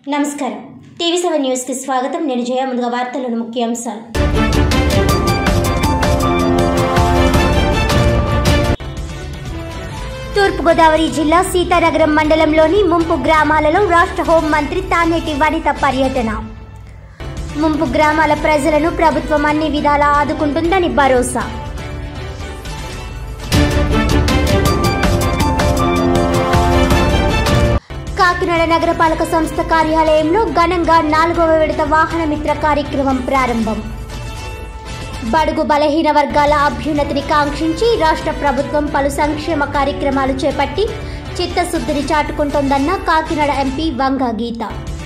నమస్కారం TV seven న్యూస్కి స్వాగతం నేను జయ ముందుగా వార్తలను ముఖ్యాంశాలు తూర్పుగోదావరి జిల్లా సీతానగరం మండలంలోని ముంపు గ్రామాలలో రాష్ట్ర హోంమంత్రి తానేటి వనిత పర్యటన ముంపు గ్రామాల ప్రజలను ప్రభుత్వం అన్ని విధాలా ఆదుకుంటుందని భరోసా కాకినాడ నగరపాలక సంస్థ కార్యాలయంలో ఘనంగా నాలుగవ విడత వాహన మిత్ర కార్యక్రమం ప్రారంభం బడుగు బలహీన వర్గాల అభ్యున్నతిని కాంక్షించి రాష్ట్ర ప్రభుత్వం పలు సంక్షేమ కార్యక్రమాలు చేపట్టి చిత్తశుద్ధిని చాటుకుంటోందన్న కాకినాడ ఎంపీ వంగ గీత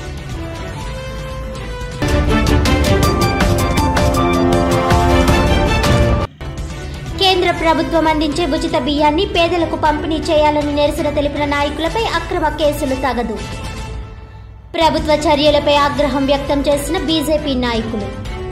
కేంద్ర ప్రభుత్వం అందించే ఉచిత బియ్యాన్ని పేదలకు పంపిణీ చేయాలని నిరసన తెలిపిన నాయకులపై అక్రమ కేసులు తగదు ప్రభుత్వ చర్యలపై ఆగ్రహం వ్యక్తం చేసిన బీజేపీ నాయకులు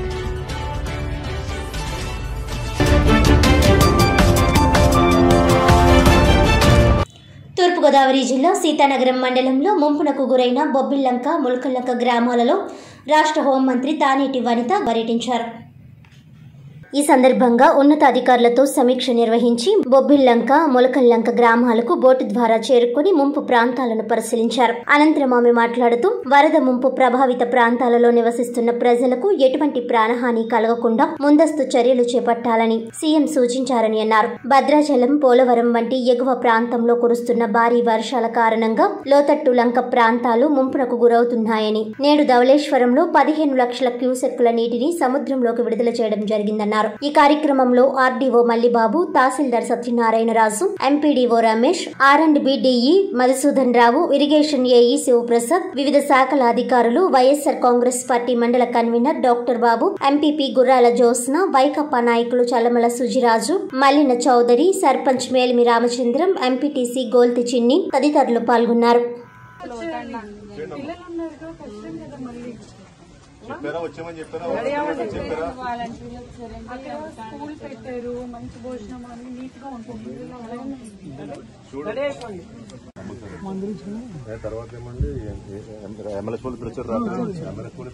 తూర్పుగోదావరి జిల్లా సీతానగరం మండలంలో ముంపునకు గురైన బొబ్బిల్లంక ముల్కల్లంక గ్రామాలలో రాష్ట్ర హోంమంత్రి తానేటి వనిత పర్యటించారు ఈ సందర్భంగా ఉన్నతాధికారులతో సమీక్ష నిర్వహించి బొబ్బిల్లంక మొలకల్లంక గ్రామాలకు బోటు ద్వారా చేరుకుని ముంపు ప్రాంతాలను పరిశీలించారు అనంతరం ఆమె మాట్లాడుతూ వరద ముంపు ప్రభావిత ప్రాంతాలలో నివసిస్తున్న ప్రజలకు ఎటువంటి ప్రాణహాని కలగకుండా ముందస్తు చర్యలు చేపట్టాలని సీఎం సూచించారని అన్నారు భద్రాచలం పోలవరం వంటి ఎగువ ప్రాంతంలో కురుస్తున్న భారీ వర్షాల కారణంగా లోతట్టు లంక ప్రాంతాలు ముంపునకు గురవుతున్నాయని నేడు ధవళేశ్వరంలో పదిహేను లక్షల క్యూసెక్కుల నీటిని సముద్రంలోకి విడుదల చేయడం జరిగిందన్నారు ఈ కార్యక్రమంలో RDO Mallibabu tahsildar Satyanarayanaraju MPDO Ramesh R and BDE Madhusudan Rao irrigation AE Sivaprasad వివిధ శాఖల అధికారులు వైఎస్ఆర్ కాంగ్రెస్ పార్టీ మండల convener doctor Babu MPP Gurrala Jyotsna వైకప్పా నాయకులు చల్లమల సుజిరాజు మల్లిన చౌదరి సర్పంచ్ మేలిమి రామచంద్రం ఎంపీటీసీ గోల్తి చిన్ని తదితరులు పాల్గొన్నారు చెప్పారా వచ్చామని చెప్పారా వచ్చామని చెప్పారా స్కూల్ పెట్టారు మంచి భోజనం అని నీట్ గా ఉంటుంది ఏ తర్వాత ఏమండి ఎమ్మెల్యే స్కూల్ పిలిచారు రాత్రి ఎమ్మెల్యే స్కూల్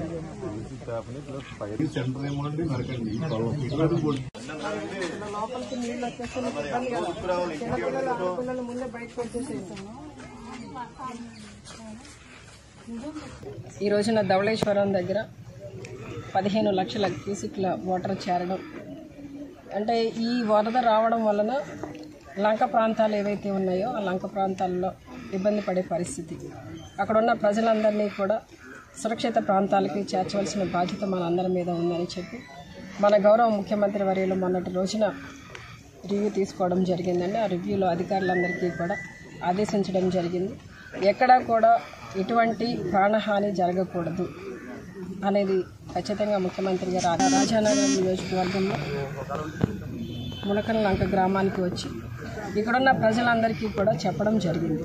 సెంటర్ ఏమండి నరకండి లోపలికి నీళ్ళు వచ్చేస్తే మీకు ఇబ్బంది కదా చిన్నపిల్లలు ఆడపిల్లలు ముందే బయటకు వచ్చేసేసాను ఈ రోజున ధవళేశ్వరం దగ్గర పదిహేను లక్షల క్యూసిక్ల వాటర్ చేరడం అంటే ఈ వరద రావడం వలన లంక ప్రాంతాలు ఏవైతే ఉన్నాయో ఆ లంక ప్రాంతాల్లో ఇబ్బంది పడే పరిస్థితి అక్కడ ఉన్న ప్రజలందరినీ కూడా సురక్షిత ప్రాంతాలకి చేర్చవలసిన బాధ్యత మనందరి మీద ఉందని చెప్పి మన గౌరవ ముఖ్యమంత్రి వర్యులు మొన్నటి రోజున రివ్యూ తీసుకోవడం జరిగిందండి ఆ రివ్యూలో అధికారులందరికీ కూడా ఆదేశించడం జరిగింది ఎక్కడా కూడా ఎటువంటి ప్రాణహాని జరగకూడదు అనేది ఖచ్చితంగా ముఖ్యమంత్రి గారు ఆ రాజానగరం నియోజకవర్గంలో మునకల లంక గ్రామానికి వచ్చి ఇక్కడున్న ప్రజలందరికీ కూడా చెప్పడం జరిగింది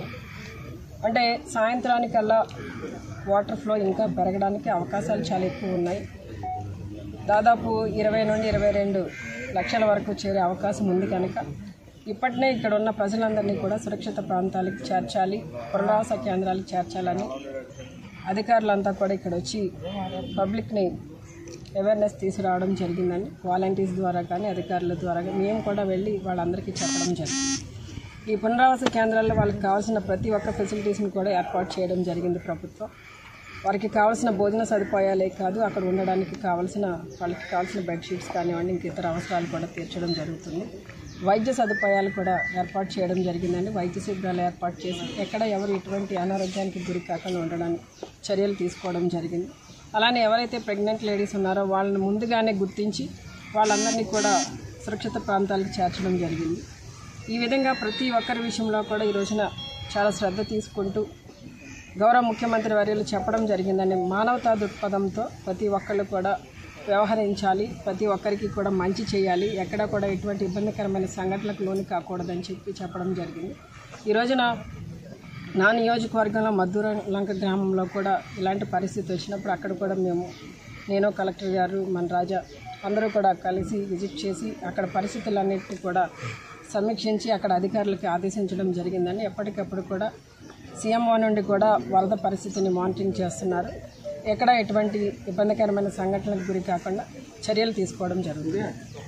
అంటే సాయంత్రానికల్లా వాటర్ ఫ్లో ఇంకా పెరగడానికి అవకాశాలు చాలా ఎక్కువ ఉన్నాయి దాదాపు ఇరవై నుండి ఇరవై రెండు లక్షల వరకు చేరే అవకాశం ఉంది కనుక ఇప్పటినే ఇక్కడ ఉన్న ప్రజలందరినీ కూడా సురక్షిత ప్రాంతాలకు చేర్చాలి పునరావాస కేంద్రాలకు చేర్చాలని అధికారులంతా కూడా ఇక్కడ వచ్చి పబ్లిక్ని అవేర్నెస్ తీసుకురావడం జరిగిందండి వాలంటీర్స్ ద్వారా కానీ అధికారుల ద్వారా కానీ మేము కూడా వెళ్ళి వాళ్ళందరికీ చెప్పడం జరిగింది ఈ పునరావాస కేంద్రాల్లో వాళ్ళకి కావాల్సిన ప్రతి ఒక్క ఫెసిలిటీస్ని కూడా ఏర్పాటు చేయడం జరిగింది ప్రభుత్వం వారికి కావాల్సిన భోజన సదుపాయాలే కాదు అక్కడ ఉండడానికి కావాల్సిన వాళ్ళకి కావాల్సిన బెడ్షీట్స్ కానివ్వండి ఇంక ఇతర అవసరాలు కూడా తీర్చడం జరుగుతుంది వైద్య సదుపాయాలు కూడా ఏర్పాటు చేయడం జరిగిందండి వైద్య శిబిరాలు ఏర్పాటు చేసి ఎక్కడ ఎవరు ఎటువంటి అనారోగ్యానికి గురి కాకుండా ఉండడానికి చర్యలు తీసుకోవడం జరిగింది అలానే ఎవరైతే ప్రెగ్నెంట్ లేడీస్ ఉన్నారో వాళ్ళని ముందుగానే గుర్తించి వాళ్ళందరినీ కూడా సురక్షిత ప్రాంతాలకు చేర్చడం జరిగింది ఈ విధంగా ప్రతి ఒక్కరి విషయంలో కూడా ఈ రోజున చాలా శ్రద్ధ తీసుకుంటూ గౌరవ ముఖ్యమంత్రి వర్యులు చెప్పడం జరిగిందండి మానవతా దృక్పథంతో ప్రతి ఒక్కళ్ళు కూడా వ్యవహరించాలి ప్రతి ఒక్కరికి కూడా మంచి చేయాలి ఎక్కడ కూడా ఎటువంటి ఇబ్బందికరమైన సంఘటనలకు లోను కాకూడదని చెప్పి చెప్పడం జరిగింది ఈ రోజున నా నియోజకవర్గంలో మద్దూర లంక గ్రామంలో కూడా ఇలాంటి పరిస్థితి వచ్చినప్పుడు అక్కడ కూడా మేము నేను కలెక్టర్ గారు మన రాజా అందరూ కూడా కలిసి విజిట్ చేసి అక్కడ పరిస్థితులన్నింటినీ కూడా సమీక్షించి అక్కడ అధికారులకి ఆదేశించడం జరిగిందని ఎప్పటికప్పుడు కూడా సీఎంఓ నుండి కూడా వరద పరిస్థితిని మానిటరింగ్ చేస్తున్నారు ఎక్కడ ఎటువంటి ఇబ్బందికరమైన సంఘటనలకు గురి కాకుండా చర్యలు తీసుకోవడం జరుగుతుంది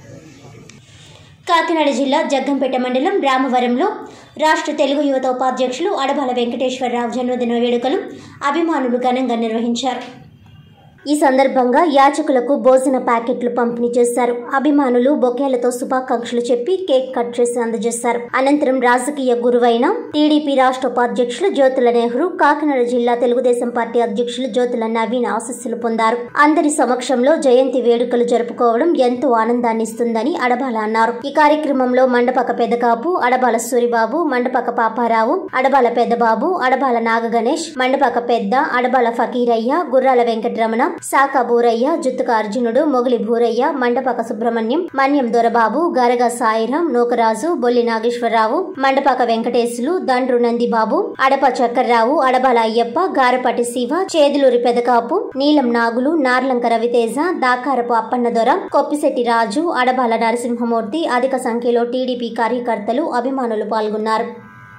కాకినాడ జిల్లా జగ్గంపేట మండలం రామవరంలో రాష్ట్ర తెలుగు యువత ఉపాధ్యక్షులు అడబాల వెంకటేశ్వరరావు జన్మదిన వేడుకలు అభిమానులు ఘనంగా నిర్వహించారు ఈ సందర్భంగా యాచకులకు భోజన ప్యాకెట్లు పంపిణీ చేశారు అభిమానులు బొకేలతో శుభాకాంక్షలు చెప్పి కేక్ కట్ చేసి అందజేశారు అనంతరం రాజకీయ గురువైన టీడీపీ రాష్ట్ర ఉపాధ్యక్షులు జ్యోతుల నెహ్రూ కాకినాడ జిల్లా తెలుగుదేశం పార్టీ అధ్యక్షులు జ్యోతుల నవీన్ ఆశీస్సులు పొందారు అందరి సమక్షంలో జయంతి వేడుకలు జరుపుకోవడం ఎంతో ఆనందాన్ని ఇస్తుందని అడబాల అన్నారు ఈ కార్యక్రమంలో మండపక పెద్దకాపు అడబాల సూరిబాబు మండపక పాపారావు అడబాల పెద్దబాబు అడబాల నాగ గణేష్ మండపక పెద్ద అడబాల ఫకీరయ్య గుర్రాల వెంకటరమణ శాఖ బూరయ్య జుత్తుక అర్జునుడు మొగిలి భూరయ్య మండపక సుబ్రహ్మణ్యం మన్యం దొరబాబు గరగ సాయిరాం నూకరాజు బొల్లి నాగేశ్వరరావు మండపక వెంకటేశులు దండ్రు నందిబాబు అడప చక్కర్రావు అడబాల అయ్యప్ప గారపటి శివ చేదులూరి పెదకాపు నీలం నాగులు నార్లంక రవితేజ దాకారపు అప్పన్న దొర కొప్పిశెట్టి రాజు అడబాల నరసింహమూర్తి అధిక సంఖ్యలో టీడీపీ కార్యకర్తలు అభిమానులు పాల్గొన్నారు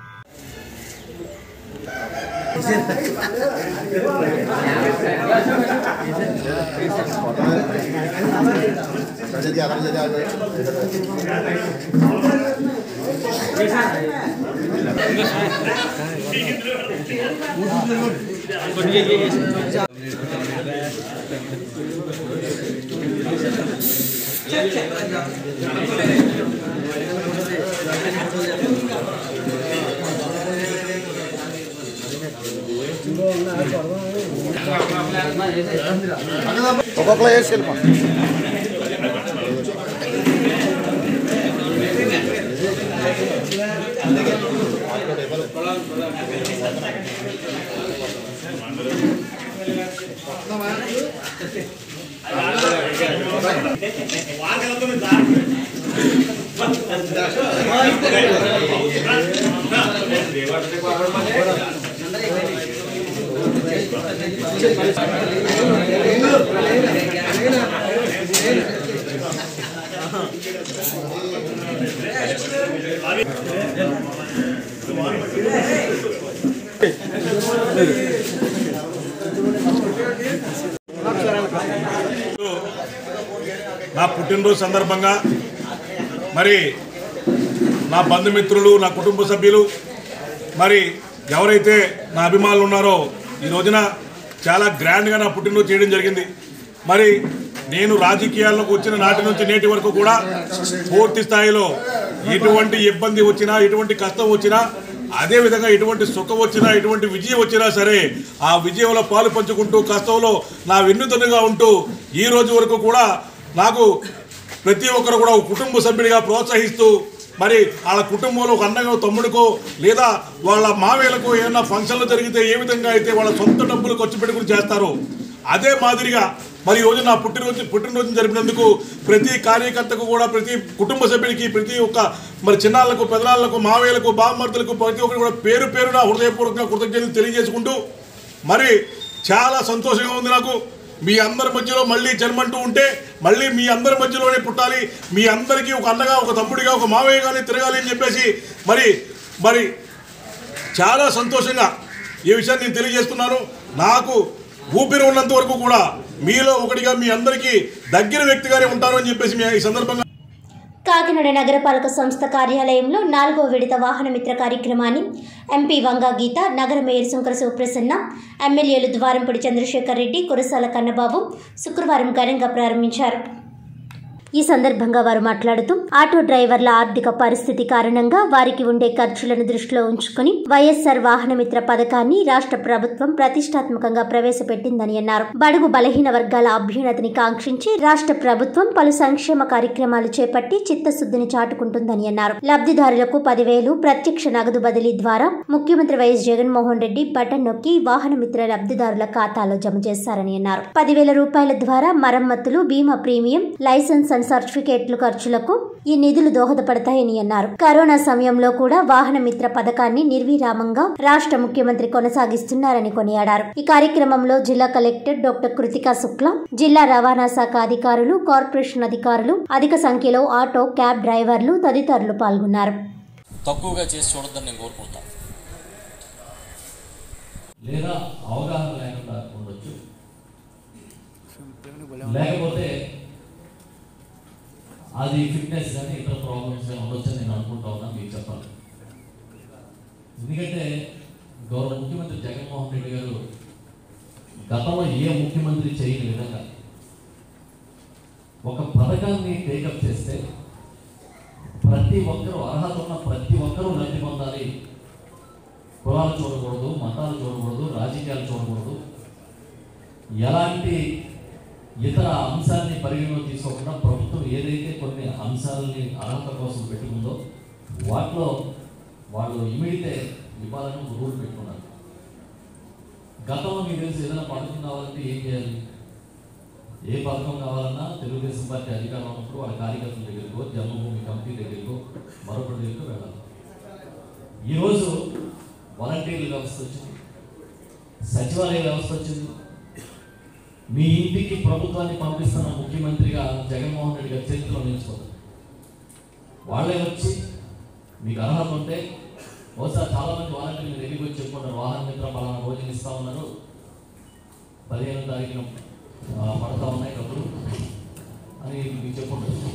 ఒక్కొక్కరు వేసి వెళ్ళిపో నా పుట్టినరోజు సందర్భంగా మరి నా బంధుమిత్రులు నా కుటుంబ సభ్యులు మరి ఎవరైతే నా అభిమానులు ఉన్నారో ఈ రోజున చాలా గ్రాండ్గా నా పుట్టినరోజు చేయడం జరిగింది మరి నేను రాజకీయాల్లోకి వచ్చిన నాటి నుంచి నేటి వరకు కూడా పూర్తి స్థాయిలో ఎటువంటి ఇబ్బంది వచ్చినా ఎటువంటి కష్టం వచ్చినా అదే విధంగా ఎటువంటి సుఖం వచ్చినా ఎటువంటి విజయం వచ్చినా సరే ఆ విజయంలో పాలు పంచుకుంటూ కష్టంలో నా వెన్నుదన్నుగా ఉంటూ ఈ రోజు వరకు కూడా నాకు ప్రతి ఒక్కరు కూడా ఒక కుటుంబ సభ్యుడిగా ప్రోత్సహిస్తూ మరి వాళ్ళ కుటుంబంలో ఒక అన్నగా తమ్ముడికో లేదా వాళ్ళ మావేలకు ఏమైనా ఫంక్షన్లు జరిగితే ఏ విధంగా అయితే వాళ్ళ సొంత డబ్బులు ఖర్చు పెట్టుకుని చేస్తారో అదే మాదిరిగా మరి ఈ రోజు నా పుట్టినరోజు పుట్టినరోజు జరిపినందుకు ప్రతి కార్యకర్తకు కూడా ప్రతి కుటుంబ సభ్యుడికి ప్రతి ఒక్క మరి చిన్నాళ్లకు పెదనాళ్లకు మావేలకు బామ్మర్తులకు ప్రతి ఒక్కరు కూడా పేరు పేరున హృదయపూర్వకంగా కృతజ్ఞతలు తెలియజేసుకుంటూ మరి చాలా సంతోషంగా ఉంది నాకు మీ అందరి మధ్యలో మళ్ళీ జన్మంటూ ఉంటే మళ్ళీ మీ అందరి మధ్యలోనే పుట్టాలి మీ అందరికీ ఒక అన్నగా ఒక తమ్ముడిగా ఒక మావయ్యగానే తిరగాలి అని చెప్పేసి మరి మరి చాలా సంతోషంగా ఈ విషయాన్ని నేను తెలియజేస్తున్నాను నాకు ఊపిరి ఉన్నంత వరకు కూడా మీలో ఒకటిగా మీ అందరికీ దగ్గర వ్యక్తిగానే ఉంటాను అని చెప్పేసి మీ ఈ సందర్భంగా కాకినాడ నగరపాలక సంస్థ కార్యాలయంలో నాలుగో విడత వాహన మిత్ర కార్యక్రమాన్ని ఎంపీ వంగా గీత నగర మేయర్ శంకర శివప్రసన్న ఎమ్మెల్యేలు ద్వారంపూడి చంద్రశేఖర్ రెడ్డి కురసాల కన్నబాబు శుక్రవారం ఘనంగా ప్రారంభించారు ఈ సందర్భంగా వారు మాట్లాడుతూ ఆటో డ్రైవర్ల ఆర్థిక పరిస్థితి కారణంగా వారికి ఉండే ఖర్చులను దృష్టిలో ఉంచుకుని వైఎస్ఆర్ వాహనమిత్ర పథకాన్ని రాష్ట్ర ప్రభుత్వం ప్రతిష్టాత్మకంగా ప్రవేశపెట్టిందని అన్నారు బడుగు బలహీన వర్గాల అభ్యున్నతిని కాంక్షించి రాష్ట్ర ప్రభుత్వం పలు సంక్షేమ కార్యక్రమాలు చేపట్టి చిత్తశుద్ధిని చాటుకుంటుందని అన్నారు లబ్ధిదారులకు పదివేలు ప్రత్యక్ష నగదు బదిలీ ద్వారా ముఖ్యమంత్రి వైఎస్ జగన్మోహన్ రెడ్డి బటన్ నొక్కి వాహనమిత్ర లబ్ధిదారుల ఖాతాలో జమ చేశారని అన్నారు పదివేల రూపాయల ద్వారా మరమ్మతులు బీమా ప్రీమియం లైసెన్స్ అండ్ సర్టిఫికేట్లు ఖర్చులకు ఈ నిధులు దోహదపడతాయని అన్నారు కరోనా సమయంలో కూడా వాహన మిత్ర పథకాన్ని నిర్విరామంగా రాష్ట్ర ముఖ్యమంత్రి కొనసాగిస్తున్నారని కొనియాడారు ఈ కార్యక్రమంలో జిల్లా కలెక్టర్ డాక్టర్ కృతికా శుక్లా జిల్లా రవాణా శాఖ అధికారులు కార్పొరేషన్ అధికారులు అధిక సంఖ్యలో ఆటో క్యాబ్ డ్రైవర్లు తదితరులు పాల్గొన్నారు తక్కువగా చేసి చూడొద్దని నేను కోరుకుంటాను లేదా అవగాహన లేకుండా ఉండొచ్చు లేకపోతే అది ఫిట్నెస్ కానీ ఇతర ప్రాబ్లమ్స్ కానీ ఉండొచ్చని నేను అనుకుంటా ఉన్నా మీకు చెప్పాలి ఎందుకంటే గౌరవ ముఖ్యమంత్రి జగన్మోహన్ రెడ్డి గారు గతంలో ఏ ముఖ్యమంత్రి చేయని విధంగా ఒక పథకాన్ని టేకప్ చేస్తే ప్రతి ఒక్కరూ అర్హత ఉన్న ప్రతి ఒక్కరూ లబ్ధి పొందాలి కులాలు చూడకూడదు మతాలు చూడకూడదు రాజకీయాలు చూడకూడదు ఎలాంటి ఇతర అంశాన్ని పరిగణలో తీసుకోకుండా ప్రభుత్వం ఏదైతే కొన్ని అంశాలని అర్హత కోసం పెట్టుకుందో వాటిలో వాళ్ళు ఇమిడితే ఇవ్వాలని ఒక రూల్ పెట్టుకున్నారు గతంలో మీకు తెలిసి ఏదైనా పథకం కావాలంటే ఏం చేయాలి ఏ పథకం కావాలన్నా తెలుగుదేశం పార్టీ అధికారం ఉన్నప్పుడు వాళ్ళ కార్యకర్తల దగ్గరికో జన్మభూమి కమిటీ దగ్గరికో మరొకటి దగ్గరికి వెళ్ళాలి ఈరోజు వాలంటీర్ల వ్యవస్థ వచ్చింది సచివాలయ వ్యవస్థ వచ్చింది మీ ఇంటికి ప్రభుత్వాన్ని పంపిస్తున్న ముఖ్యమంత్రిగా జగన్మోహన్ రెడ్డి గారి చరిత్రలో నిలిచిపోతుంది వాళ్ళే వచ్చి మీకు అర్హత ఉంటే బహుశా చాలా మంది వాలంటీర్లు మీ దగ్గరికి వచ్చి చెప్పుకుంటారు వాహన మిత్ర పలానా రోజులు ఇస్తా ఉన్నారు పదిహేను తారీఖున ఆ, పడతా ఉన్నాయి డబ్బులు అని మీకు చెప్పుకుంటారు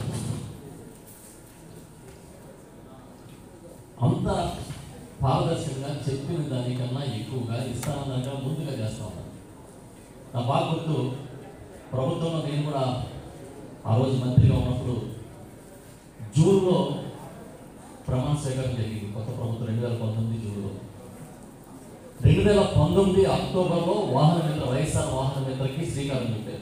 అంత పారదర్శకంగా చెప్పిన దానికన్నా ఎక్కువగా ఇస్తామన్న దానికన్నా ముందుగా చేస్తా ఉన్నారు నా బాగా గుర్తు ప్రభుత్వంలో నేను కూడా ఆ రోజు మంత్రిగా ఉన్నప్పుడు జూన్లో ప్రమాణ స్వీకారం జరిగింది కొత్త ప్రభుత్వం రెండు వేల పంతొమ్మిది జూన్లో రెండు వేల పంతొమ్మిది అక్టోబర్లో వాహన మిత్ర వైఎస్ఆర్ వాహన మిత్రకి శ్రీకారం చుట్టారు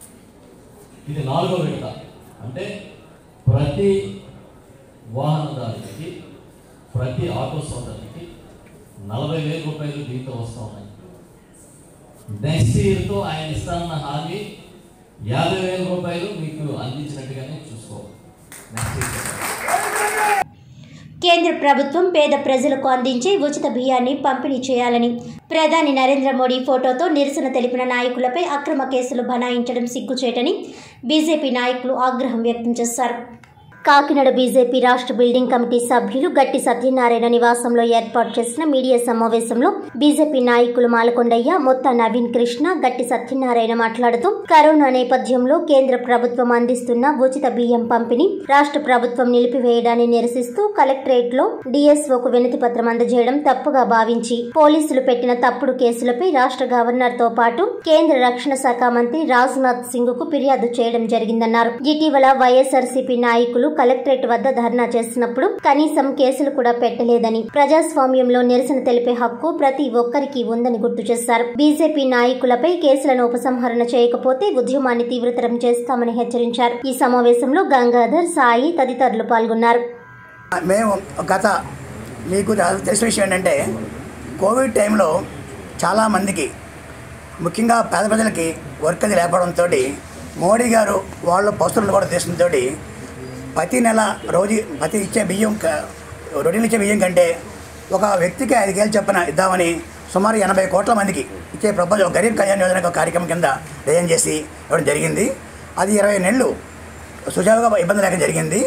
ఇది నాలుగో విడత అంటే ప్రతి వాహనదారుడికి ప్రతి ఆటో సోదరునికి నలభై వేల రూపాయలు దీంతో వస్తూ ఉన్నాయి నెక్స్ట్ ఇయర్తో ఆయన ఇస్తానన్న హామీ యాభై వేల రూపాయలు మీకు అందించినట్టుగానే చూసుకోవాలి నెక్స్ట్ ఇయర్ కేంద్ర ప్రభుత్వం పేద ప్రజలకు అందించే ఉచిత బియ్యాన్ని పంపిణీ చేయాలని ప్రధాని నరేంద్ర మోడీ ఫోటోతో నిరసన తెలిపిన నాయకులపై అక్రమ కేసులు బనాయించడం సిగ్గుచేటని బీజేపీ నాయకులు ఆగ్రహం వ్యక్తం చేశారు కాకినాడ బీజేపీ రాష్ట్ర బిల్డింగ్ కమిటీ సభ్యులు గట్టి సత్యనారాయణ నివాసంలో ఏర్పాటు చేసిన మీడియా సమావేశంలో బీజేపీ నాయకులు మాలకొండయ్య మొత్త నవీన్ కృష్ణ గట్టి సత్యనారాయణ మాట్లాడుతూ కరోనా నేపథ్యంలో కేంద్ర ప్రభుత్వం అందిస్తున్న ఉచిత బియ్యం పంపిణీ రాష్ట్ర ప్రభుత్వం నిలిపివేయడాన్ని నిరసిస్తూ కలెక్టరేట్ లో డిఎస్ఓకు వినతి పత్రం అందజేయడం తప్పుగా భావించి పోలీసులు పెట్టిన తప్పుడు కేసులపై రాష్ట్ర గవర్నర్ తో పాటు కేంద్ర రక్షణ శాఖ మంత్రి రాజ్నాథ్ సింగ్ కు ఫిర్యాదు చేయడం జరిగిందన్నారు ఇటీవల వైఎస్ఆర్సీపీ నాయకులు కలెక్టరేట్ వద్ద ధర్నా చేస్తున్నప్పుడు కనీసం కేసులు కూడా పెట్టలేదని ప్రజాస్వామ్యంలో నిరసన తెలిపే హక్కు ప్రతి ఒక్కరికి ఉందని గుర్తు చేశారు బీజేపీ నాయకులపై కేసులను ఉపసంహరణ చేయకపోతే ఉద్యమాన్ని తీవ్రతరం చేస్తామని హెచ్చరించారు ఈ సమావేశంలో గంగాధర్ సాయి తదితరులు పాల్గొన్నారు మేము గత మీకు తెలిసిన విషయం ఏంటంటే కోవిడ్ టైంలో చాలామందికి ముఖ్యంగా పేద ప్రజలకి వర్క్ అది లేకపోవడంతో మోడీ గారు వాళ్ళు పస్తులను కూడా దేశంతో ప్రతి నెల రోజు ప్రతి ఇచ్చే బియ్యం క- రొటీలు ఇచ్చే బియ్యం కంటే ఒక వ్యక్తికి ఐదు కేలు చొప్పున ఇద్దామని సుమారు ఎనభై కోట్ల మందికి ఇచ్చే ప్రపోజల్ గరీబ్ కళ్యాణ్ యోజన ఒక కార్యక్రమం కింద డిజైన్ చేసి ఇవ్వడం జరిగింది అది ఇరవై నెలలు సుజావుగా ఇబ్బంది లేక జరిగింది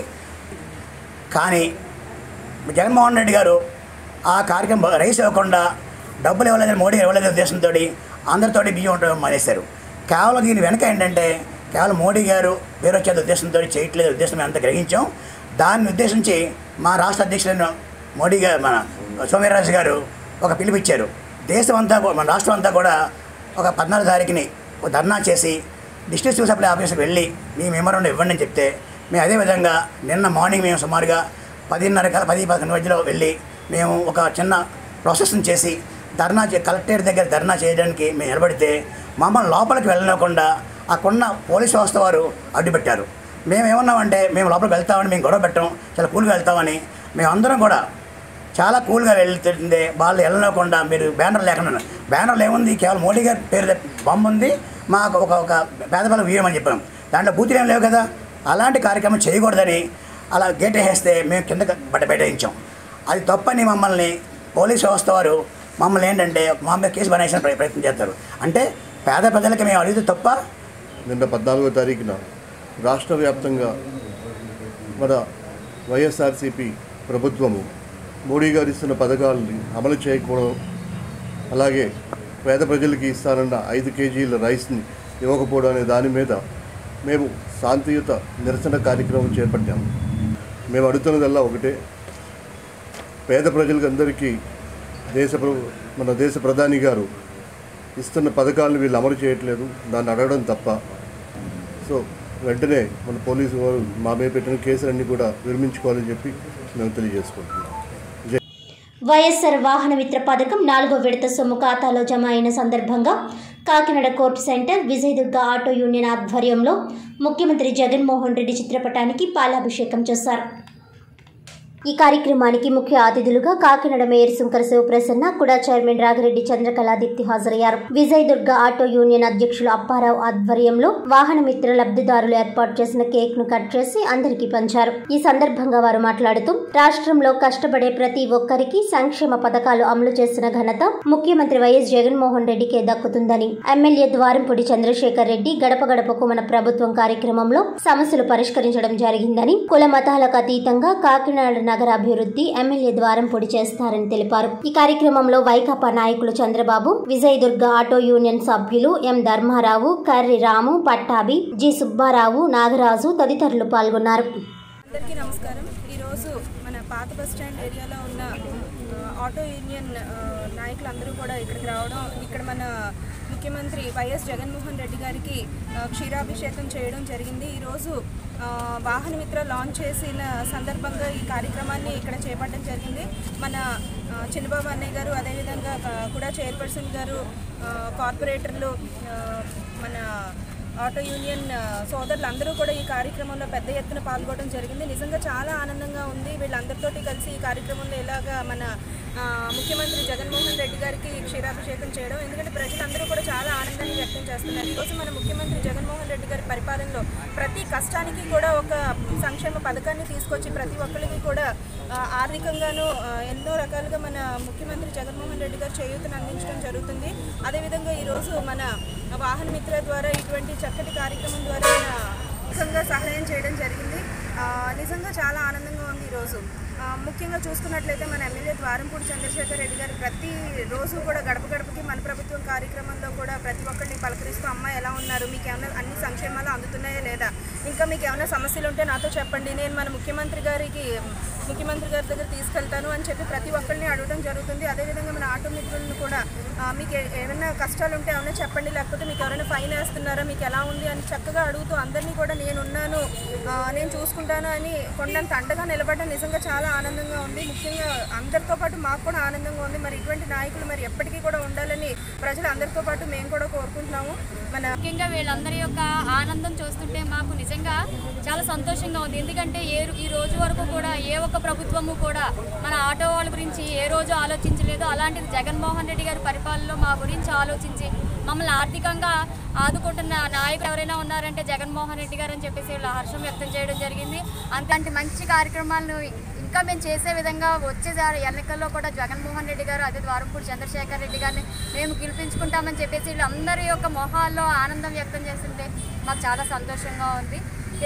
కానీ జగన్మోహన్ రెడ్డి గారు ఆ కార్యక్రమం రైస్ ఇవ్వకుండా డబ్బులు ఇవ్వలేదని మోడీ ఇవ్వలేదని ఉద్దేశంతో అందరితోటి బియ్యం ఉండడం మానేశారు కేవలం దీని వెనక ఏంటంటే కేవలం మోడీ గారు పేరు వచ్చే ఉద్దేశంతో చేయట్లేదు ఉద్దేశం మేము అంతా గ్రహించాం దాన్ని ఉద్దేశించి మా రాష్ట్ర అధ్యక్షులైన మోడీ గారు మన సోమవీర్రాజు గారు ఒక పిలుపిచ్చారు దేశం అంతా కూ- మన రాష్ట్రం అంతా కూడా ఒక పద్నాలుగు తారీఖుని ఒక ధర్నా చేసి డిస్ట్రిక్ట్ సివిల్ సప్లై ఆఫీస్కి వెళ్ళి మీ మెమోరాండం ఇవ్వండి అని చెప్తే మేము అదేవిధంగా నిన్న మార్నింగ్ మేము సుమారుగా పదిన్నర కల పది పదకొండు మధ్యలో వెళ్ళి మేము ఒక చిన్న ప్రాసెస్ని చేసి ధర్నా చే కలెక్టరేట్ దగ్గర ధర్నా చేయడానికి మేము నిలబడితే మమ్మల్ని లోపలికి వెళ్ళకుండా అక్కడున్న పోలీస్ వ్యవస్థ వారు అడ్డుపెట్టారు మేము ఏమన్నామంటే మేము లోపలికి వెళ్తామని మేము గొడవ పెట్టాం చాలా కూల్గా వెళ్తామని మేము అందరం కూడా చాలా కూల్గా వెళ్తుంటే వాళ్ళు వెళ్ళకుండా మీరు బ్యానర్ లేకుండా బ్యానర్లు ఏముంది కేవలం మోడీ గారి పేరు బొమ్మ ఉంది మాకు ఒక ఒక పేదవాళ్ళ వీయమని చెప్పాం దాంట్లో బూతులు ఏం లేవు కదా అలాంటి కార్యక్రమం చేయకూడదని అలా గేట్ వేస్తే మేము కింద బట్ట బయటించాం అది తప్పని మమ్మల్ని పోలీస్ వ్యవస్థ వారు మమ్మల్ని ఏంటంటే మా మీద కేసు బనాయించిన ప్రయత్నం చేస్తారు అంటే పేద ప్రజలకి మేము అడిగితే తప్ప నిన్న పద్నాలుగో తారీఖున రాష్ట్ర వ్యాప్తంగా మన వైఎస్ఆర్సిపి ప్రభుత్వము మోడీ గారు ఇస్తున్న పథకాలని అమలు చేయకపోవడం అలాగే పేద ప్రజలకి ఇస్తానన్న ఐదు కేజీల రైస్ని ఇవ్వకపోవడం అనే దాని మీద మేము శాంతియుత నిరసన కార్యక్రమం చేపట్టాము మేము అడుగుతున్నదల్లా ఒకటే పేద ప్రజలకు అందరికీ దేశ ప్ర- మన దేశ ప్రధాని గారు ఇస్తున్న పథకాలను వీళ్ళు అమలు చేయట్లేదు దాన్ని అడగడం తప్ప సో వెంటనే మన పోలీసు వారు మా మీద పెట్టిన కేసులన్నీ కూడా విరమించుకోవాలని చెప్పి మేము తెలియజేసుకుంటున్నాం జై వైఎస్ఆర్ వాహన మిత్ర పథకం నాలుగో విడత సొమ్ము ఖాతాలో జమ అయిన సందర్భంగా Kakinada court centre Vijayadurga auto union ఆధ్వర్యంలో ముఖ్యమంత్రి జగన్మోహన్ రెడ్డి చిత్రపటానికి పాలాభిషేకం చేశారు ఈ కార్యక్రమానికి ముఖ్య అతిథులుగా కాకినాడ మేయర్ శంకర శివప్రసన్న కుడా చైర్మన్ రాగిరెడ్డి చంద్రకళాదీప్తి హాజరయ్యారు విజయదుర్గ ఆటో యూనియన్ అధ్యక్షులు అప్పారావు ఆధ్వర్యంలో వాహన మిత్ర లబ్ధిదారులు ఏర్పాటు చేసిన కేక్ ను కట్ చేసి అందరికీ పంచారు ఈ సందర్భంగా వారు మాట్లాడుతూ రాష్ట్రంలో కష్టపడే ప్రతి ఒక్కరికి సంక్షేమ పథకాలు అమలు చేసిన ఘనత ముఖ్యమంత్రి వైఎస్ జగన్మోహన్ రెడ్డికే దక్కుతుందని ఎమ్మెల్యే ద్వారంపూడి చంద్రశేఖర్ రెడ్డి గడప గడపకు మన ప్రభుత్వం కార్యక్రమంలో సమస్యలు పరిష్కరించడం జరిగిందని కుల మతాలకు అతీతంగా కాకినాడ నగర అభివృద్ధి ఎమ్మెల్యే ద్వారంపూడి చేస్తారని తెలిపారు ఈ కార్యక్రమంలో వైకాపా నాయకులు చంద్రబాబు విజయదుర్గ ఆటో యూనియన్ సభ్యులు ఎం ధర్మారావు కర్రి రాము పట్టాభి జి సుబ్బారావు నాగరాజు తదితరులు పాల్గొన్నారు అందరికీ నమస్కారం ఈరోజు మన పాత బస్ స్టాండ్ ఏరియాలో ఉన్న ఆ, ఆటో యూనియన్ ఆ, నాయకులందరూ కూడా ఇక్కడికి రావడం ఇక్కడ మన ముఖ్యమంత్రి వైఎస్ జగన్మోహన్ రెడ్డి గారికి ఆ, క్షీరాభిషేకం చేయడం జరిగింది ఈరోజు ఆ, వాహన మిత్ర లాంచ్ చేసిన సందర్భంగా ఈ కార్యక్రమాన్ని ఇక్కడ చేపట్టడం జరిగింది మన ఆ, చిన్నబాబు అన్నయ్య గారు అదేవిధంగా ఆ, కూడా చైర్పర్సన్ గారు ఆ, కార్పొరేటర్లు ఆ, మన ఆటో యూనియన్ ఆ, సోదరులందరూ కూడా ఈ కార్యక్రమంలో పెద్ద ఎత్తున పాల్గొనడం జరిగింది నిజంగా చాలా ఆనందంగా ఉంది వీళ్ళందరితోటి కలిసి ఈ కార్యక్రమంలో ఇలాగా మన ఆ, ముఖ్యమంత్రి జగన్మోహన్ రెడ్డి గారికి క్షీరాభిషేకం చేయడం ఎందుకంటే ప్రజలందరూ కూడా చాలా ఆనందాన్ని వ్యక్తం చేస్తున్నారు ఈరోజు మన ముఖ్యమంత్రి జగన్మోహన్ రెడ్డి గారి పరిపాలనలో ప్రతి కష్టానికి కూడా ఒక సంక్షేమ పథకాన్ని తీసుకొచ్చి ప్రతి ఒక్కరికి కూడా ఆ, ఆర్థికంగాను ఆ, ఎన్నో రకాలుగా మన ముఖ్యమంత్రి జగన్మోహన్ రెడ్డి గారు చేయూతను అందించడం జరుగుతుంది అదేవిధంగా ఈరోజు మన వాహన మిత్ర ద్వారా ఇటువంటి చక్కటి కార్యక్రమం ద్వారా మన ముఖ్యంగా సహాయం చేయడం జరిగింది ఆ, నిజంగా చాలా ఆనందంగా ఉంది ఈరోజు ఆ, ముఖ్యంగా చూసుకున్నట్లయితే మన ఎమ్మెల్యే ద్వారంపూడి చంద్రశేఖర్ రెడ్డి గారు ప్రతి రోజు కూడా గడప గడపకి మన ప్రభుత్వం కార్యక్రమంలో కూడా ప్రతి ఒక్కరిని పలకరిస్తూ అమ్మ ఎలా ఉన్నారు మీకు ఏమైనా అన్ని సంక్షేమాలు అందుతున్నాయా లేదా ఇంకా మీకు ఏమైనా సమస్యలు ఉంటే నాతో చెప్పండి నేను మన ముఖ్యమంత్రి గారికి ముఖ్యమంత్రి గారి దగ్గర తీసుకెళ్తాను అని చెప్పి ప్రతి ఒక్కరిని అడగడం జరుగుతుంది అదేవిధంగా మన ఆటో మిత్రులను కూడా ఆ, మీకు ఏ- ఏమైనా కష్టాలు ఉంటే ఏమైనా చెప్పండి లేకపోతే మీకు ఎవరైనా ఫైన్ వేస్తున్నారా మీకు ఎలా ఉంది అని చక్కగా అడుగుతూ అందరినీ కూడా నేనున్నాను ఆ, నేను చూసుకుంటాను అని కొండంత అండగా నిలబడడం నిజంగా చాలా ఆనందంగా ఉంది ముఖ్యంగా అందరితో పాటు మాకు కూడా ఆనందంగా ఉంది మరి ఇటువంటి నాయకులు మరి ఎప్పటికీ కూడా ఉండాలని ప్రజలు అందరితో పాటు మేము కూడా కోరుకుంటున్నాము మన ముఖ్యంగా వీళ్ళందరి యొక్క ఆనందం చూస్తుంటే మాకు నిజంగా చాలా సంతోషంగా ఉంది ఎందుకంటే ఏ ఈ రోజు వరకు కూడా ఏ ఒక్క ప్రభుత్వము కూడా మన ఆటో వాళ్ళ గురించి ఏ రోజు ఆలోచించలేదు అలాంటిది జగన్మోహన్ రెడ్డి గారి పరిపాలనలో మా గురించి ఆలోచించి మమ్మల్ని ఆర్థికంగా ఆదుకుంటున్న నాయకులు ఎవరైనా ఉన్నారంటే జగన్మోహన్ రెడ్డి గారు అని చెప్పేసి వీళ్ళు హర్షం వ్యక్తం చేయడం జరిగింది అంతటి మంచి కార్యక్రమాలను ఇంకా మేము చేసే విధంగా వచ్చే జా- ఎన్నికల్లో కూడా జగన్మోహన్ రెడ్డి గారు అదే ద్వారంపూడి చంద్రశేఖర్ రెడ్డి గారిని మేము గెలిపించుకుంటామని చెప్పేసి వీళ్ళందరి యొక్క మొహాల్లో ఆనందం వ్యక్తం చేస్తుంటే మాకు చాలా సంతోషంగా ఉంది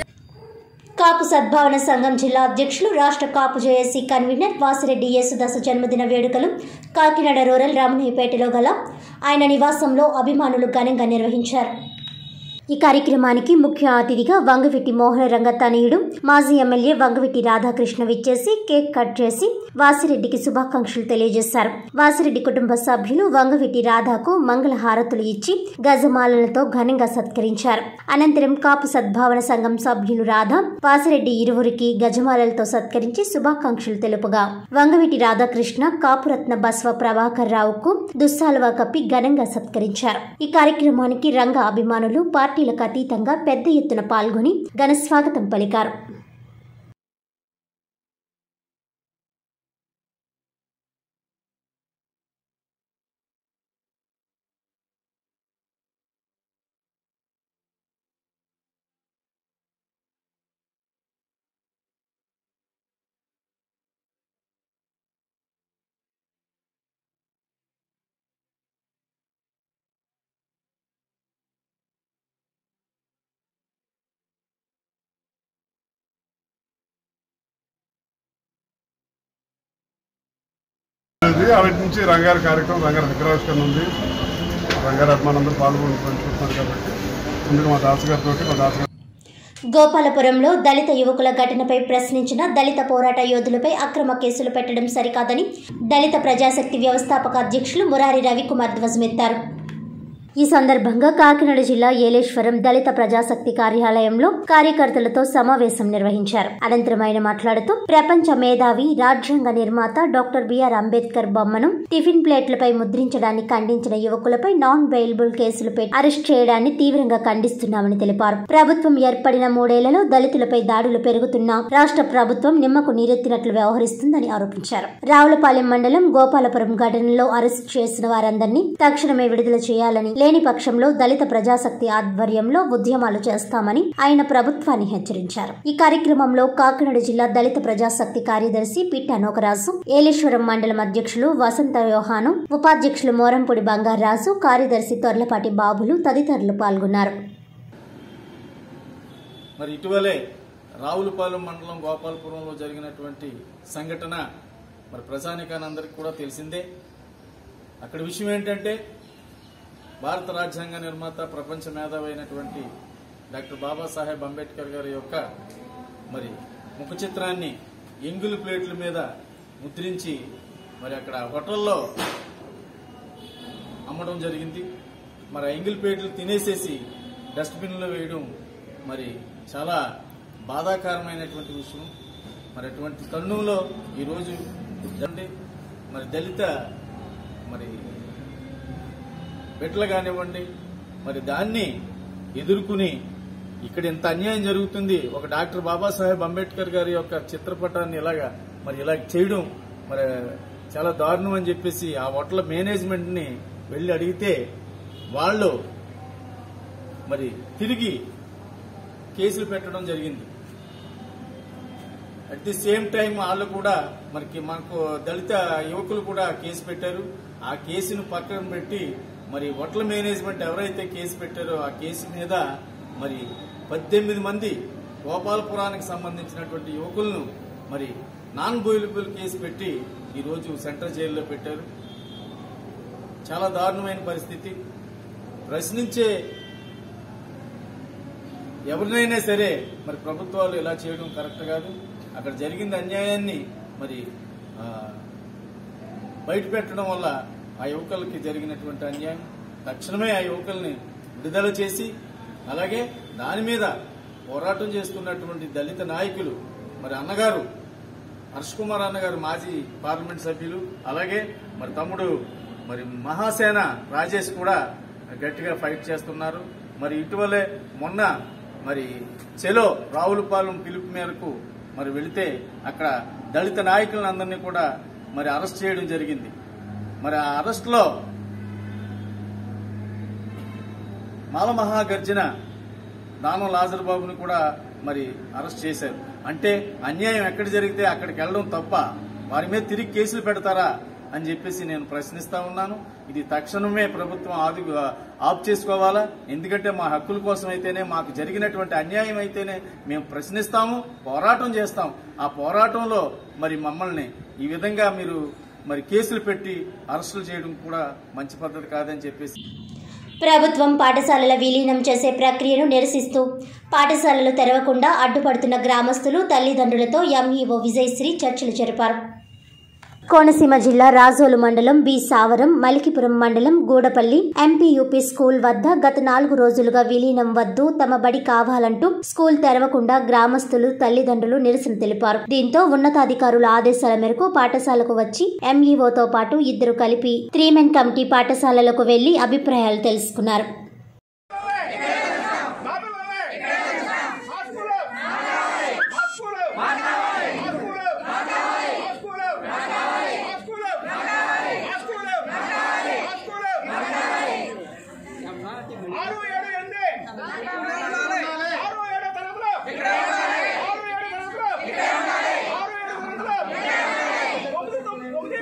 కాపు సద్భావన సంఘం జిల్లా అధ్యక్షులు రాష్ట్ర కాపు జేఏసీ కన్వీనర్ వాసిరెడ్డి యేసుదాసు జన్మదిన వేడుకలు కాకినాడ రూరల్ రామనయ్యపేటలో గల ఆయన నివాసంలో అభిమానులు ఘనంగా నిర్వహించారు ఈ కార్యక్రమానికి ముఖ్య అతిథిగా వంగవీటి మోహన రంగతనయుడు మాజీ ఎమ్మెల్యే వంగవీటి రాధాకృష్ణ విచ్చేసి కేక్ కట్ చేసి వాసిరెడ్డికి శుభాకాంక్షలు తెలియజేశారు వాసిరెడ్డి కుటుంబ సభ్యులు వంగవీటి రాధాకు మంగళ హారతులు ఇచ్చి గజమాలలతో ఘనంగా సత్కరించారు అనంతరం కాపు సద్భావన సంఘం సభ్యులు రాధ వాసిరెడ్డి ఇరువురికి గజమాలలతో సత్కరించి శుభాకాంక్షలు తెలుపుగా వంగవీటి రాధాకృష్ణ కాపురత్న బస్వ ప్రభాకర్ రావుకు దుస్సాలువా కప్పి ఘనంగా సత్కరించారు ఈ కార్యక్రమానికి రంగ అభిమానులు పార్టీలకు అతీతంగా పెద్ద ఎత్తున పాల్గొని ఘన స్వాగతం పలికారు ఉంది అవిటి నుంచి రంగారి కార్యక్రమం రంగారి విగ్రహావిష్కరణ ఉంది రంగారత్మానందరూ పాల్గొని పంచుకుంటున్నారు కాబట్టి ముందుగా మా దాసగారితో మా దాసగారు గోపాలపురంలో దళిత యువకుల ఘటనపై ప్రశ్నించిన దళిత పోరాట యోధులపై అక్రమ కేసులు పెట్టడం సరికాదని దళిత ప్రజాశక్తి వ్యవస్థాపక అధ్యక్షులు మురారి రవికుమార్ ధ్వజమెత్తారు ఈ సందర్భంగా కాకినాడ జిల్లా ఏలేశ్వరం దళిత ప్రజాశక్తి కార్యాలయంలో కార్యకర్తలతో సమావేశం నిర్వహించారు అనంతరం ఆయన మాట్లాడుతూ ప్రపంచ మేధావి రాజ్యాంగ నిర్మాత డాక్టర్ బిఆర్ అంబేద్కర్ బొమ్మను టిఫిన్ ప్లేట్లపై ముద్రించడాన్ని ఖండించిన యువకులపై నాన్ బెయిలబుల్ కేసులు పెట్టి అరెస్ట్ చేయడాన్ని తీవ్రంగా ఖండిస్తున్నామని తెలిపారు ప్రభుత్వం ఏర్పడిన మూడేళ్లలో దళితులపై దాడులు పెరుగుతున్నా రాష్ట్ర ప్రభుత్వం నిమ్మకు నీరెత్తినట్లు వ్యవహరిస్తుందని ఆరోపించారు రావులపాలెం మండలం గోపాలపురం ఘటనలో అరెస్ట్ చేసిన వారందరినీ తక్షణమే విడుదల చేయాలని లేని పక్షంలో దళిత ప్రజాశక్తి ఆధ్వర్యంలో ఉద్యమాలు చేస్తామని ఆయన ప్రభుత్వాన్ని హెచ్చరించారు ఈ కార్యక్రమంలో కాకినాడ జిల్లా దళిత ప్రజాశక్తి కార్యదర్శి పిట్ట నోకరాజు ఏలేశ్వరం మండలం అధ్యక్షులు వసంత యోహాను ఉపాధ్యక్షులు మోరంపూడి బంగారాజు కార్యదర్శి తొర్లపాటి బాబులు తదితరులు పాల్గొన్నారు మరి ఇటీవలే రావులపాలెం మండలం గోపాలపురంలో జరిగినటువంటి సంఘటన మరి ప్రజానికానందరికీ కూడా తెలిసిందే అక్కడ విషయం ఏంటంటే భారత రాజ్యాంగ నిర్మాత ప్రపంచ మేధావి అయినటువంటి డాక్టర్ బాబాసాహెబ్ అంబేద్కర్ గారి యొక్క మరి ముఖ చిత్రాన్ని ఎంగులు ప్లేట్ల మీద ముద్రించి మరి అక్కడ హోటల్లో అమ్మడం జరిగింది మరి ఆ ఎంగిల్ ప్లేట్లు తినేసేసి డస్ట్బిన్లో వేయడం మరి చాలా బాధాకరమైనటువంటి విషయం మరి అటువంటి తరుణంలో ఈరోజు అంటే మరి దళిత మరి బిడ్డలు కానివ్వండి మరి దాన్ని ఎదుర్కొని ఇక్కడ ఇంత అన్యాయం జరుగుతుంది ఒక డాక్టర్ బాబాసాహెబ్ అంబేద్కర్ గారి యొక్క చిత్రపటాన్ని ఇలాగా మరి ఇలా చేయడం మరి చాలా దారుణం అని చెప్పేసి ఆ హోటల్ మేనేజ్మెంట్ ని వెళ్లి అడిగితే వాళ్ళు మరి తిరిగి కేసులు పెట్టడం జరిగింది అట్ ది సేమ్ టైం వాళ్ళు కూడా మనకి మనకు దళిత యువకులు కూడా కేసు పెట్టారు ఆ కేసును పక్కన పెట్టి మరి హోటల్ మేనేజ్మెంట్ ఎవరైతే కేసు పెట్టారో ఆ కేసు మీద మరి పద్దెనిమిది మంది గోపాలపురానికి సంబంధించినటువంటి యువకులను మరి నాన్ బోయిలబుల్ కేసు పెట్టి ఈరోజు సెంట్రల్ జైల్లో పెట్టారు చాలా దారుణమైన పరిస్థితి ప్రశ్నించే ఎవరినైనా సరే మరి ప్రభుత్వాలు ఇలా చేయడం కరెక్ట్ కాదు అక్కడ జరిగిన అన్యాయాన్ని మరి ఆ, బయట పెట్టడం వల్ల ఆ యువకులకి జరిగినటువంటి అన్యాయం తక్షణమే ఆ యువకుల్ని విడుదల చేసి అలాగే దాని మీద పోరాటం చేస్తున్నటువంటి దళిత నాయకులు మరి అన్నగారు హర్ష్ కుమార్ అన్నగారు మాజీ పార్లమెంట్ సభ్యులు అలాగే మరి తమ్ముడు మరి మహాసేన రాజేష్ కూడా గట్టిగా ఫైట్ చేస్తున్నారు మరి ఇటీవలే మొన్న మరి చెలో రావులపాలెం పిలుపు మేరకు మరి వెళితే అక్కడ దళిత నాయకులందరినీ కూడా మరి అరెస్ట్ చేయడం జరిగింది మరి ఆ అరెస్ట్ లో మాల మహాగర్జన దానం లాజర్ బాబుని కూడా మరి అరెస్ట్ చేశారు అంటే అన్యాయం ఎక్కడ జరిగితే అక్కడికి వెళ్ళడం తప్ప వారి మీద తిరిగి కేసులు పెడతారా అని చెప్పేసి నేను ప్రశ్నిస్తా ఉన్నాను ఇది తక్షణమే ప్రభుత్వం ఆది ఆఫ్ చేసుకోవాలా ఎందుకంటే మా హక్కుల కోసం అయితేనే మాకు జరిగినటువంటి అన్యాయం అయితేనే మేము ప్రశ్నిస్తాము పోరాటం చేస్తాం ఆ పోరాటంలో మరి మమ్మల్ని ఈ విధంగా మీరు మరి కేసులు పెట్టి అరెస్టులు చేయడం కూడా మంచి పద్ధతి కాదని చెప్పేసి ప్రభుత్వం పాఠశాలల విలీనం చేసే ప్రక్రియను నిరసిస్తూ పాఠశాలలు తెరవకుండా అడ్డుపడుతున్న గ్రామస్తులు తల్లిదండ్రులతో ఎంఈఓ విజయశ్రీ చర్చలు జరిపారు కోనసీమ జిల్లా రాజోలు మండలం బి సావరం మలికిపురం మండలం గూడపల్లి ఎంపీయూపీ స్కూల్ వద్ద గత నాలుగు రోజులుగా విలీనం వద్దు తమ బడి కావాలంటూ స్కూల్ తెరవకుండా గ్రామస్తులు తల్లిదండ్రులు నిరసన తెలిపారు దీంతో ఉన్నతాధికారుల ఆదేశాల మేరకు పాఠశాలకు వచ్చి ఎంఈఓతో పాటు ఇద్దరు కలిపి త్రీ మెన్ కమిటీ పాఠశాలలకు వెళ్లి అభిప్రాయాలు తెలుసుకున్నారు ఆరు ఏడు ఎనిమిది ఆరు ఏడు తరపులు ఆరు ఏడు తరపులు ఆరు ఏడు తరపులు తొమ్మిది తొమ్మిది తొమ్మిది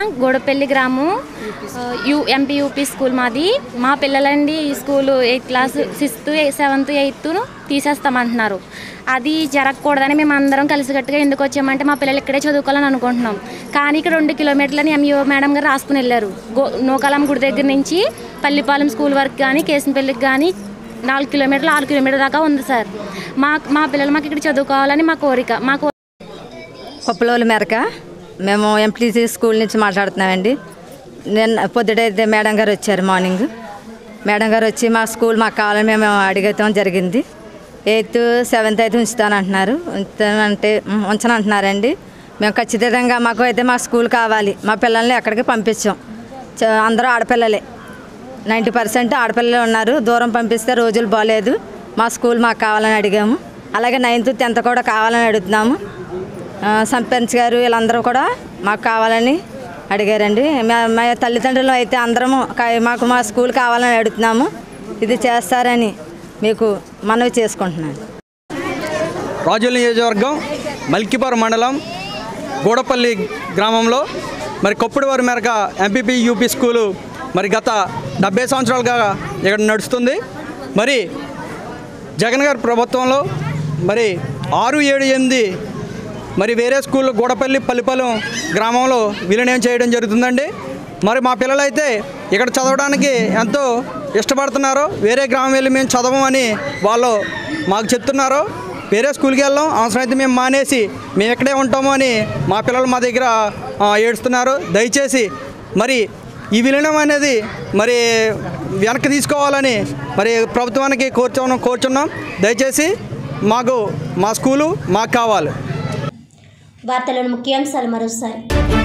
గోడపల్లి గ్రామం ఆ, యు ఎంపీ యూపీ స్కూల్ మాది మా పిల్లలండి ఈ school eighth class sixth seventh eighth తీసేస్తామంటున్నారు అది జరగకూడదని మేము అందరం కలిసికట్టుగా ఎందుకు వచ్చామంటే మా పిల్లలు ఇక్కడే చదువుకోవాలని అనుకుంటున్నాం కానీ ఇక్కడ రెండు కిలోమీటర్లని ఎంఈఓ మేడం గారు రాసుకుని వెళ్ళారు గో నూకాలం గుడి దగ్గర నుంచి పల్లిపాలెం స్కూల్ వరకు కానీ కేసనపల్లికి కానీ నాలుగు కిలోమీటర్లు ఆరు కిలోమీటర్ దాకా ఉంది సార్ మా మా పిల్లలు మాకు ఇక్కడ చదువుకోవాలని మా కోరిక మా కో కొప్పలోలు మేరక మేము ఎంప్లీసీ స్కూల్ నుంచి మాట్లాడుతున్నామండి నిన్న పొద్దుటైతే మేడం గారు వచ్చారు మార్నింగ్ మేడం గారు వచ్చి మా స్కూల్ మాకు కావాలని మేము అడిగటం జరిగింది ఎయిత్ సెవెంత్ అయితే ఉంచుతానంటున్నారు ఉంచుతానంటే ఉం, ఉంచనంటున్నారండి మేము ఖచ్చితంగా మాకు అయితే మా స్కూల్ కావాలి మా పిల్లల్ని ఎక్కడికి పంపించాం చ- అందరూ ఆడపిల్లలే నైంటీ పర్సెంట్ ఆడపిల్లలు ఉన్నారు దూరం పంపిస్తే రోజులు బాగాలేదు మా స్కూల్ మాకు కావాలని అడిగాము అలాగే నైన్త్ టెన్త్ కూడా కావాలని అడుగుతున్నాము ఆ, సర్పంచ్ గారు వీళ్ళందరూ కూడా మాకు కావాలని అడిగారండి మా- మా తల్లిదండ్రులు అయితే అందరము కా- మాకు మా స్కూల్ కావాలని అడుగుతున్నాము ఇది చేస్తారని మీకు మనవి చేసుకుంటున్నాను రాజుల నియోజకవర్గం మల్కిపురం మండలం గూడపల్లి గ్రామంలో మరి కొప్పుడివారి మేరకు ఎంపీపీ యూపీ స్కూలు మరి గత డెబ్బై సంవత్సరాలుగా ఇక్కడ నడుస్తుంది మరి జగన్ గారి ప్రభుత్వంలో మరి ఆరు ఏడు ఎనిమిది మరి వేరే స్కూల్ గూడపల్లి పల్లిపాలెం గ్రామంలో విలీనం చేయడం జరుగుతుందండి మరి మా పిల్లలైతే ఇక్కడ చదవడానికి ఎంతో ఇష్టపడుతున్నారు వేరే గ్రామం వెళ్ళి మేము చదవమని వాళ్ళు మాకు చెప్తున్నారు వేరే స్కూల్కి వెళ్ళాం అవసరమైతే మేము మానేసి మేము ఇక్కడే ఉంటాము అని మా పిల్లలు మా దగ్గర ఆ, ఏడుస్తున్నారు దయచేసి మరి ఈ విలీనం అనేది మరి వెనక్కి తీసుకోవాలని మరి ప్రభుత్వానికి కోరుచున్నాం కోరుచున్నాం దయచేసి మాకు మా స్కూలు మాకు కావాలి వార్తలను ముఖ్యాంశాలు మరోసారి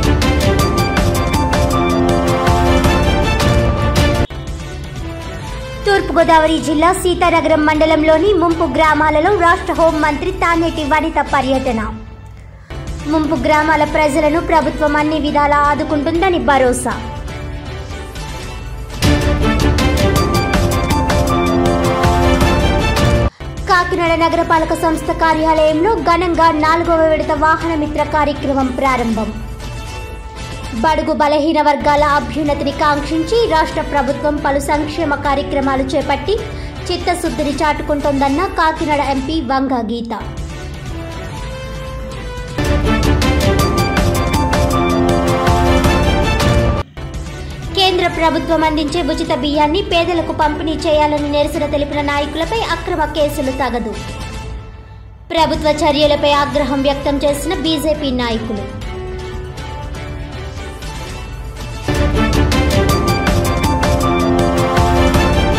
తూర్పుగోదావరి జిల్లా సీతానగరం మండలంలోని ముంపు గ్రామాలలో రాష్ట్ర హోంమంత్రి తానేటి వనిత పర్యటన ముంపు గ్రామాల ప్రజలను ప్రభుత్వం అన్ని విధాలా ఆదుకుంటుందని భరోసా కాకినాడ నగరపాలక సంస్థ కార్యాలయంలో ఘనంగా నాలుగవ విడత వాహన మిత్ర కార్యక్రమం ప్రారంభం బడుగు బలహీన వర్గాల అభ్యున్నతిని కాంక్షించి రాష్ట్ర ప్రభుత్వం పలు సంక్షేమ కార్యక్రమాలు చేపట్టి చిత్తశుద్ధిని చాటుకుంటోందన్న కాకినాడ ఎంపీ వంగ గీత కేంద్ర ప్రభుత్వం అందించే ఉచిత బియ్యాన్ని పేదలకు పంపిణీ చేయాలని నిరసన తెలిపిన నాయకులపై అక్రమ కేసులు తగదు ప్రభుత్వ చర్యలపై ఆగ్రహం వ్యక్తం చేసిన బీజేపీ నాయకులు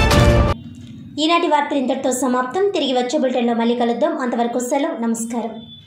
ఈనాటి వార్తలు ఇంతటితో సమాప్తం తిరిగి వచ్చే బులెటిన్లో మళ్ళీ కలుద్దాం అంతవరకు సెలవు నమస్కారం